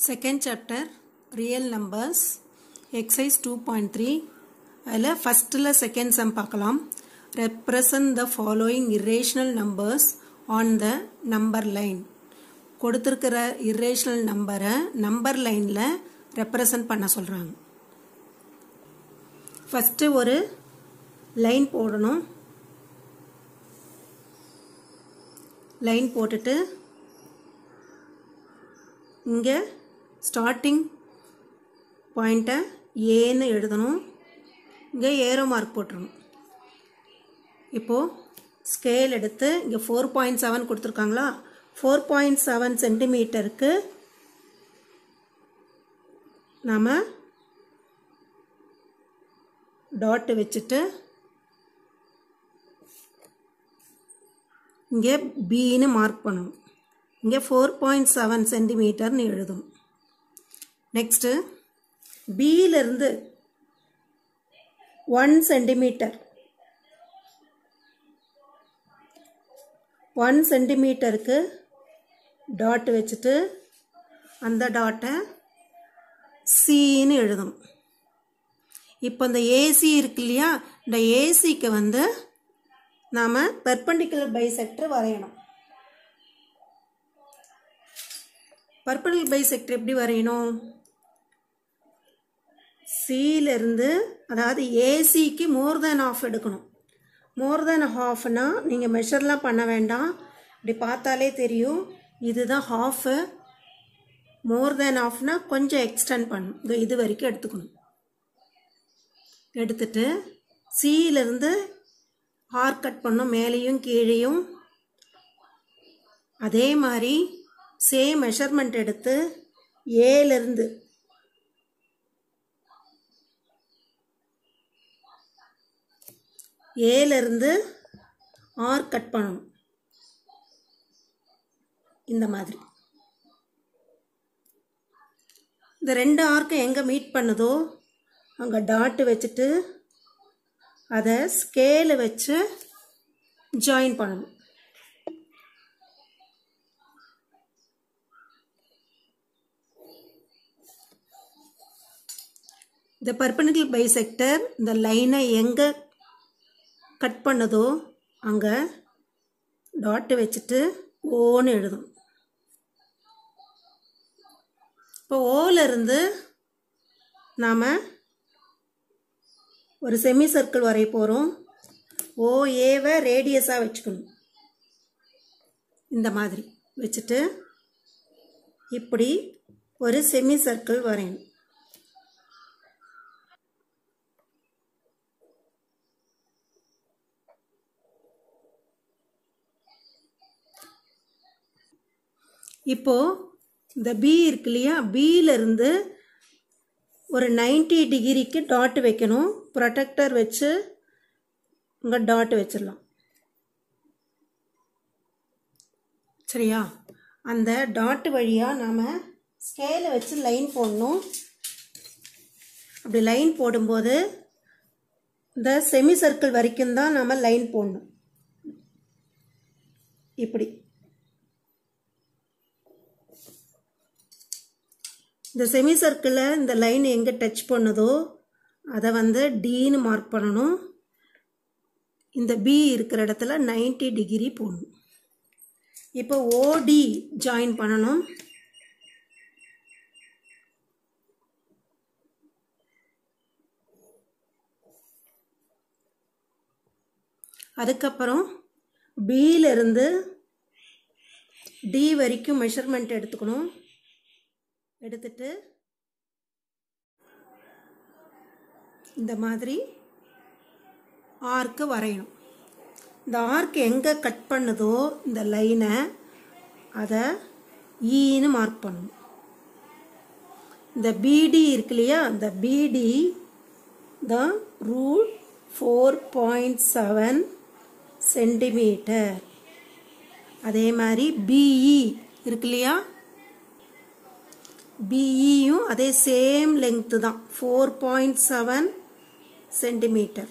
second chapter real numbers exercise two point three அதில் ஃபஸ்ட்டில் second sum பார்க்கலாம் represent the following irrational numbers on the number line கொடுத்துருக்கிற irrational நம்பரை number லைனில் represent பண்ண சொல்கிறாங்க ஃபஸ்ட்டு ஒரு லைன் போடணும் லைன் போட்டுட்டு இங்கே ஸ்டார்டிங் பாயிண்ட்டை ஏன்னு எழுதணும் இங்கே ஏரோ மார்க் போட்டுருணும் இப்போது ஸ்கேல் எடுத்து இங்கே ஃபோர் பாயிண்ட் செவன் கொடுத்துருக்காங்களா ஃபோர் பாயிண்ட் செவன் சென்டிமீட்டருக்கு நாம் டாட்டு வச்சுட்டு இங்கே பின்னு மார்க் பண்ணணும் இங்கே ஃபோர் பாயிண்ட் செவன் சென்டிமீட்டர்னு எழுதும் நெக்ஸ்ட்டு பியிலிருந்து ஒன் சென்டிமீட்டர் ஒன் சென்டிமீட்டருக்கு டாட் வச்சுட்டு அந்த டாட்டை சின்னு எழுதணும் இப்போ இந்த ஏசி இருக்கு இல்லையா இந்த ஏசிக்கு வந்து நாம் பெர்பண்டிகுலர் பைசெக்டர் வரையணும் பர்பிள் பைசெக்டர் எப்படி வரையணும் சியிலிருந்து அதாவது ஏசிக்கு மோர் தேன் ஆஃப் எடுக்கணும் மோர் தேன் ஹாஃப்னா நீங்கள் மெஷர்லாம் பண்ண வேண்டாம் இப்படி பார்த்தாலே தெரியும் இதுதான் ஹாஃபு மோர் தேன் ஆஃப்னா கொஞ்சம் எக்ஸ்டெண்ட் பண்ணும் இது இது வரைக்கும் எடுத்துக்கணும் எடுத்துட்டு சியிலிருந்து ஆர் கட் பண்ணும் மேலேயும் கீழேயும் அதே மாதிரி சேம் மெஷர்மெண்ட் எடுத்து ஏலேருந்து ஏலேருந்து ஆர் கட் பண்ணணும் இந்த மாதிரி இந்த ரெண்டு ஆர்க்கும் எங்கே மீட் பண்ணுதோ அங்கே டாட்டு வச்சுட்டு அதை ஸ்கேலை வச்சு ஜாயின் பண்ணணும் இந்த பர்பனிக்கல் பைசெக்டர் இந்த லைனை எங்கே கட் பண்ணுதோ அங்கே டாட்டு வச்சுட்டு ஓன்னு எழுதும் இப்போ ஓலேருந்து நாம் ஒரு செமி சர்க்கிள் வரைய போகிறோம் ஓ ஏவை ரேடியஸாக வச்சுக்கணும் இந்த மாதிரி வச்சுட்டு இப்படி ஒரு செமி சர்க்கிள் வரையணும் இப்போது இந்த பி இருக்கு இல்லையா பியிலிருந்து ஒரு நைன்டி டிகிரிக்கு டாட் வைக்கணும் ப்ரொடெக்டர் வச்சு இங்கே டாட் வச்சிடலாம் சரியா அந்த டாட் வழியாக நாம் ஸ்கேலை வச்சு லைன் போடணும் அப்படி லைன் போடும்போது இந்த செமி சர்க்கிள் வரைக்கும் தான் நாம் லைன் போடணும் இப்படி இந்த செமி சர்க்கிளில் இந்த லைன் எங்கே டச் பண்ணுதோ அதை வந்து டீன்னு மார்க் பண்ணணும் இந்த பி இருக்கிற இடத்துல நைன்டி டிகிரி போடணும் இப்போ ஓடி ஜாயின் பண்ணணும் அதுக்கப்புறம் பியிலிருந்து டி வரைக்கும் மெஷர்மெண்ட் எடுத்துக்கணும் எடுத்துட்டு இந்த மாதிரி ஆர்க்கு வரையணும் இந்த ஆர்க்கு எங்கே கட் பண்ணுதோ இந்த லைனை அதை ஈன்னு மார்க் பண்ணணும் இந்த பிடி இருக்கு இல்லையா இந்த பிடி தான் root four point seven centimetre அதே மாதிரி பிஇ இருக்கு இல்லையா பிஇயும் அதே சேம் லெங்க்த்து தான் ஃபோர் பாயிண்ட் செவன் சென்டிமீட்டர்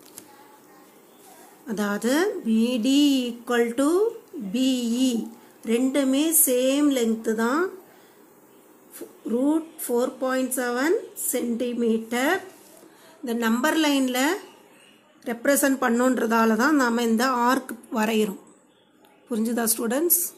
அதாவது பிடி ஈக்குவல் டு பிஇ ரெண்டுமே சேம் லெங்க்த்து தான் root four point seven centimetre இந்த நம்பர் லைனில் ரெப்ரசன்ட் பண்ணுன்றதால தான் நாம் இந்த ஆர்க் வரைகிறோம் புரிஞ்சுதா ஸ்டூடெண்ட்ஸ்